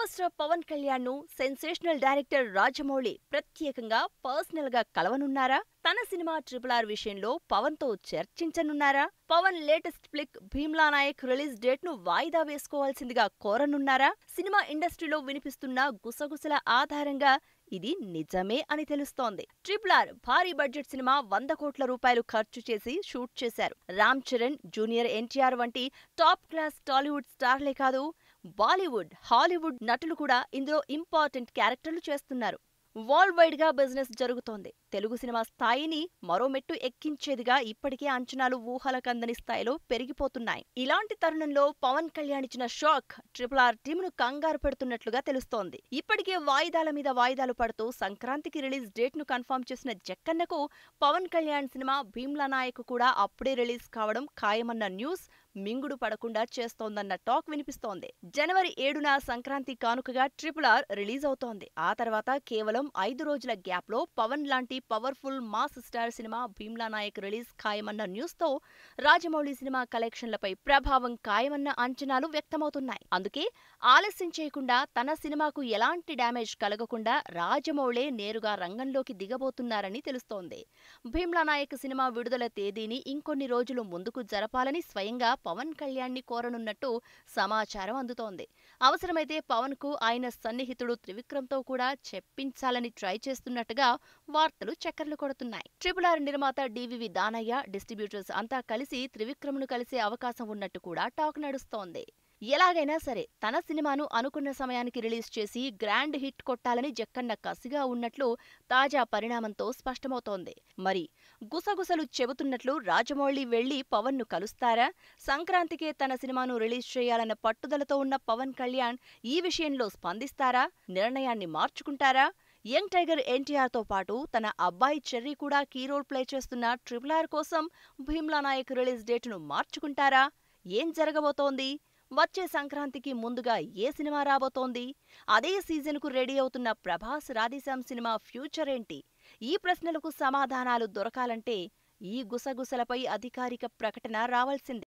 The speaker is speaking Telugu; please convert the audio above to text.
మెగాస్టార్ పవన్ కళ్యాణ్ ను సెన్సేషనల్ డైరెక్టర్ రాజమౌళి ప్రత్యేకంగా పర్సనల్ గా కలవనున్నారా తన సినిమా ట్రిపుల్ ఆర్ విషయంలో పవన్ తో చర్చించనున్నారా Pawan latest flick Bheemla Nayak release date ను వాయిదా వేసుకోవాల్సిందిగా కోరనున్నారా సినిమా ఇండస్ట్రీలో వినిపిస్తున్న గుసగుసల ఆధారంగా ఇది నిజమే అని తెలుస్తోంది ట్రిపుల్ ఆర్ భారీ బడ్జెట్ సినిమా వంద కోట్ల రూపాయలు ఖర్చు చేసి షూట్ చేశారు రామ్ చరణ్ జూనియర్ ఎన్టీఆర్ వంటి టాప్ క్లాస్ టాలీవుడ్ స్టార్లే కాదు బాలీవుడ్ హాలీవుడ్ నటులు కూడా ఇందులో ఇంపార్టెంట్ క్యారెక్టర్లు చేస్తున్నారు వరల్డ్ వైడ్ గా బిజినెస్ జరుగుతోంది తెలుగు సినిమా స్థాయిని మరో మెట్టు ఎక్కించేదిగా ఇప్పటికే అంచనాలు ఊహలకందని స్థాయిలో పెరిగిపోతున్నాయి ఇలాంటి తరుణంలో పవన్ కళ్యాణ్ ఇచ్చిన షాక్ ట్రిపుల్ ఆర్ టీమును కంగారు పెడుతున్నట్లుగా తెలుస్తోంది ఇప్పటికే వాయిదాల మీద వాయిదాలు పడుతూ సంక్రాంతికి రిలీజ్ డేట్ ను కన్ఫర్మ్ చేసిన జక్కన్నకు పవన్ కళ్యాణ్ సినిమా భీమ్లా నాయక్ కూడా అప్పుడే రిలీజ్ కావడం ఖాయమన్న న్యూస్ మింగుడు పడకుండా చేస్తోందన్న టాక్ వినిపిస్తోంది జనవరి ఏడున సంక్రాంతి కానుకగా ట్రిపుల్ ఆర్ రిలీజ్ అవుతోంది ఆ తర్వాత కేవలం ఐదు రోజుల గ్యాప్ లో పవన్ లాంటి powerful mass star cinema Bheemla Nayak release ఖాయమన్న న్యూస్ తో రాజమౌళి సినిమా కలెక్షన్లపై ప్రభావం ఖాయమన్న అంచనాలు వ్యక్తమవుతున్నాయి అందుకే ఆలస్యం చేయకుండా తన సినిమాకు ఎలాంటి డ్యామేజ్ కలగకుండా రాజమౌళే నేరుగా రంగంలోకి దిగబోతున్నారని తెలుస్తోంది భీమ్లా నాయక్ సినిమా విడుదల తేదీని ఇంకొన్ని రోజులు ముందుకు జరపాలని స్వయంగా పవన్ కళ్యాణ్ ని కోరనున్నట్టు సమాచారం అందుతోంది అవసరమైతే పవన్ కు ఆయన సన్నిహితుడు త్రివిక్రమ్తో కూడా చెప్పించాలని ట్రై చేస్తున్నట్టుగా వార్తలు చక్కర్లు కొడుతున్నాయి ట్రిపుల్ ఆర్ నిర్మాత డివివి దానయ్య డిస్ట్రిబ్యూటర్స్ అంతా కలిసి త్రివిక్రమ్ను కలిసే అవకాశం ఉన్నట్టు కూడా టాక్ నడుస్తోంది ఎలాగైనా సరే తన సినిమాను అనుకున్న సమయానికి రిలీజ్ చేసి గ్రాండ్ హిట్ కొట్టాలని జక్కన్న కసిగా ఉన్నట్లు తాజా పరిణామంతో స్పష్టమవుతోంది మరి గుసగుసలు చెబుతున్నట్లు రాజమౌళి వెళ్లి పవన్ ను కలుస్తారా సంక్రాంతికే తన సినిమాను రిలీజ్ చేయాలన్న పట్టుదలతో ఉన్న పవన్ కళ్యాణ్ ఈ విషయంలో స్పందిస్తారా నిర్ణయాన్ని మార్చుకుంటారా యంగ్ టైగర్ ఎన్టీఆర్ తో పాటు తన అబ్బాయి చెర్రీ కూడా కీ రోల్ ప్లే చేస్తున్న ట్రిపుల్ ఆర్ కోసం భీమ్లా నాయక్ రిలీజ్ డేటును మార్చుకుంటారా ఏం జరగబోతోంది వచ్చే సంక్రాంతికి ముందుగా ఏ సినిమా రాబోతోంది అదే సీజన్కు రెడీ అవుతున్న ప్రభాస్ రాధేశ్యామ్ సినిమా ఫ్యూచర్ ఏంటి ఈ ప్రశ్నలకు సమాధానాలు దొరకాలంటే ఈ గుసగుసలపై అధికారిక ప్రకటన రావాల్సిందే